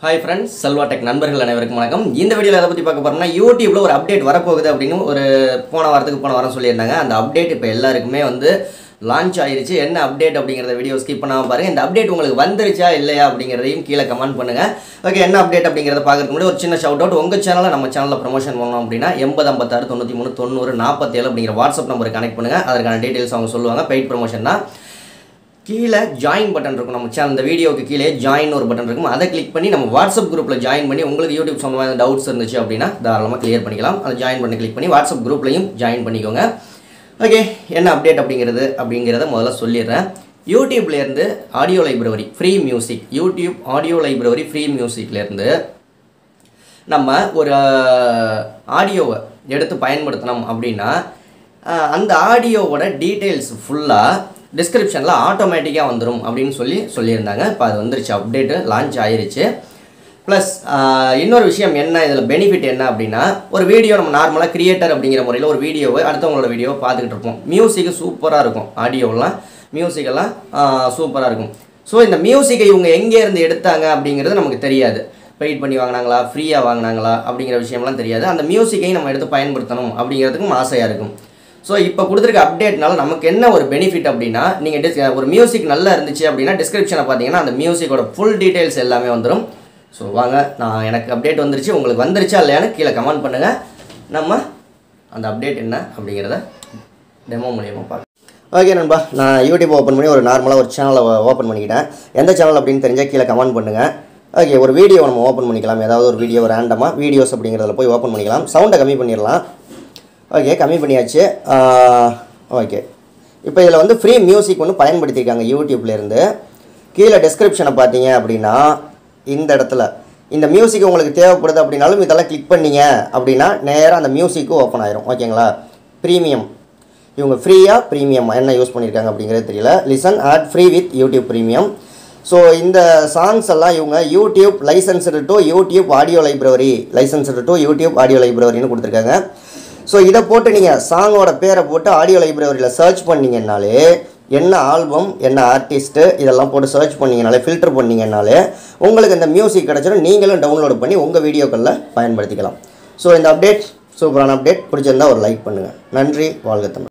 hi friends Selva tech நண்பர்கள் அனைவருக்கும் வணக்கம் இந்த வீடியோவில் எதை பற்றி பார்க்க போகிறோம்னா யூடியூப்ல ஒரு அப்டேட் வரப்போகுது அப்படின்னு ஒரு போன வாரத்துக்கு போன வாரம் சொல்லியிருந்தாங்க அந்த அப்டேட் இப்போ எல்லாருக்குமே வந்து லான்ச் ஆயிருச்சு என்ன அப்டேட் அப்படிங்கிறத வீடியோ ஸ்கிப் பண்ணாமல் பாருங்க இந்த அப்டேட் உங்களுக்கு வந்துருச்சா இல்லையா அப்படிங்கிறதையும் கீழே கமெண்ட் பண்ணுங்க ஓகே என்ன அப்டேட் அப்படிங்கிறத பார்க்கறதுக்கு முன்னாடி ஒரு சின்ன ஷவுட் அவுட் உங்கள் சேனலை நம்ம சேனலில் ப்ரொமோஷன் பண்ணோம் அப்படின்னா எண்பது ஐம்பத்தாறு தொண்ணூற்றி மூணு தொண்ணூறு நாற்பத்தேழு அப்படிங்கிற வாட்ஸ்அப் நம்பருக்கு கனெக்ட் பண்ணுங்க அதற்கான டீட்டெயில்ஸ் அவங்க சொல்லுவாங்க பெய்ட் ப்ரொமோஷன் தான் கீழே ஜாயின் பட்டன் இருக்கும் நம்ம சேனல் இந்த வீடியோக்கு கீழே ஜாயின் ஒரு பட்டன் இருக்கும் அதை கிளிக் பண்ணி நம்ம வாட்ஸ்அப் குரூப்பில் ஜாயின் பண்ணி உங்களுக்கு யூடியூப் சம்மந்தமான டவுட்ஸ் இருந்துச்சு அப்படின்னா தாராளமாக கிளியர் பண்ணிக்கலாம் அதை ஜாயின் பண்ணி கிளிக் பண்ணி வாட்ஸ்அப் குரூப்லையும் ஜாயின் பண்ணிக்கோங்க ஓகே என்ன அப்டேட் அப்படிங்கிறது அப்படிங்கிறத முதல்ல சொல்லிடுறேன் யூடியூப்லேருந்து audio library free music YouTube audio library free மியூசிக்லேருந்து நம்ம ஒரு ஆடியோவை எடுத்து பயன்படுத்தினோம் அப்படின்னா அஹ், அந்த ஆடியோவோட டீட்டெயில்ஸ் ஃபுல்லாக டிஸ்கிரிப்ஷனில் ஆட்டோமேட்டிக்காக வந்துடும் அப்படின்னு சொல்லி சொல்லியிருந்தாங்க இப்போ அது வந்துருச்சு அப்டேட்டு லான்ச் ஆயிருச்சு ப்ளஸ் இன்னொரு விஷயம் என்ன இதில் பெனிஃபிட் என்ன அப்படின்னா ஒரு வீடியோ நம்ம நார்மலாக கிரியேட்டர் அப்படிங்கிற முறையில் ஒரு வீடியோவை அடுத்தவங்களோட வீடியோவை பார்த்துக்கிட்டு இருப்போம் மியூசிக்கு சூப்பராக இருக்கும் ஆடியோலாம் மியூசிக்கெல்லாம் சூப்பராக இருக்கும் ஸோ இந்த மியூசிக்கை இவங்க எங்கே இருந்து எடுத்தாங்க அப்படிங்கிறது நமக்கு தெரியாது பெய்ட் பண்ணி வாங்கினாங்களா ஃப்ரீயாக வாங்கினாங்களா அப்படிங்கிற விஷயம்லாம் தெரியாது அந்த மியூசிக்கையும் நம்ம எடுத்து பயன்படுத்தணும் அப்படிங்கிறதுக்கும் ஆசையாக இருக்கும் ஸோ இப்போ கொடுத்துருக்க அப்டேட்னால நமக்கு என்ன ஒரு பெனிஃபிட் அப்படின்னா நீங்கள் டிஸ் ஒரு மியூசிக் நல்லா இருந்துச்சு அப்படின்னா டிஸ்கிரிப்ஷனை பார்த்தீங்கன்னா அந்த மியூசிக்கோட ஃபுல் டீட்டெயில்ஸ் எல்லாமே வந்துடும் ஸோ வாங்க நான் எனக்கு அப்டேட் வந்துருச்சு உங்களுக்கு வந்துருச்சா இல்லையான்னு கீழே கமெண்ட் பண்ணுங்கள் நம்ம அந்த அப்டேட் என்ன அப்படிங்கிறத டெமோ மூலியமாக பார்க்கலாம் ஓகே நண்பா நான் யூடியூப் ஓப்பன் பண்ணி ஒரு நார்மலாக ஒரு சேனலை ஓப்பன் பண்ணிக்கிட்டேன் எந்த சேனல் அப்படின்னு தெரிஞ்சால் கீழே கமெண்ட் பண்ணுங்கள் ஓகே ஒரு வீடியோ நம்ம ஓப்பன் பண்ணிக்கலாம் ஏதாவது ஒரு வீடியோ ரேண்டமாக வீடியோஸ் அப்படிங்கிறதுல போய் ஓப்பன் பண்ணிக்கலாம் சவுண்டை கம்மி பண்ணிடலாம் ஓகே கம்மி பண்ணியாச்சு ஓகே இப்போ இதில் வந்து ஃப்ரீ மியூசிக் ஒன்று பயன்படுத்தியிருக்காங்க யூடியூப்லேருந்து கீழே டிஸ்கிரிப்ஷனை பார்த்தீங்க அப்படின்னா இந்த இடத்துல இந்த மியூசிக் உங்களுக்கு தேவைப்படுது அப்படின்னாலும் இதெல்லாம் கிளிக் பண்ணீங்க அப்படின்னா நேராக அந்த மியூசிக்கும் ஓப்பன் ஆயிரும் ஓகேங்களா ப்ரீமியம் இவங்க ஃப்ரீயாக ப்ரீமியம் என்ன யூஸ் பண்ணியிருக்காங்க அப்படிங்கிறது தெரியல listen ad free with YouTube premium so இந்த சாங்ஸ் எல்லாம் இவங்க YouTube licensed to YouTube audio library licensed to YouTube audio லைப்ரரின்னு கொடுத்துருக்காங்க ஸோ இதை போட்டு நீங்கள் சாங்கோட பேரை போட்டு ஆடியோ லைப்ரரியில் சர்ச் பண்ணீங்கன்னாலே என்ன ஆல்பம் என்ன ஆர்டிஸ்ட்டு இதெல்லாம் போட்டு சர்ச் பண்ணீங்கனாலே ஃபில்டர் பண்ணீங்கனாலே உங்களுக்கு இந்த மியூசிக் கிடச்சிடும் நீங்களும் டவுன்லோட் பண்ணி உங்கள் வீடியோக்களில் பயன்படுத்திக்கலாம் ஸோ இந்த அப்டேட் சூப்பரான அப்டேட் பிடிச்சிருந்தா ஒரு லைக் பண்ணுங்கள் நன்றி வாழ்க தமிழ்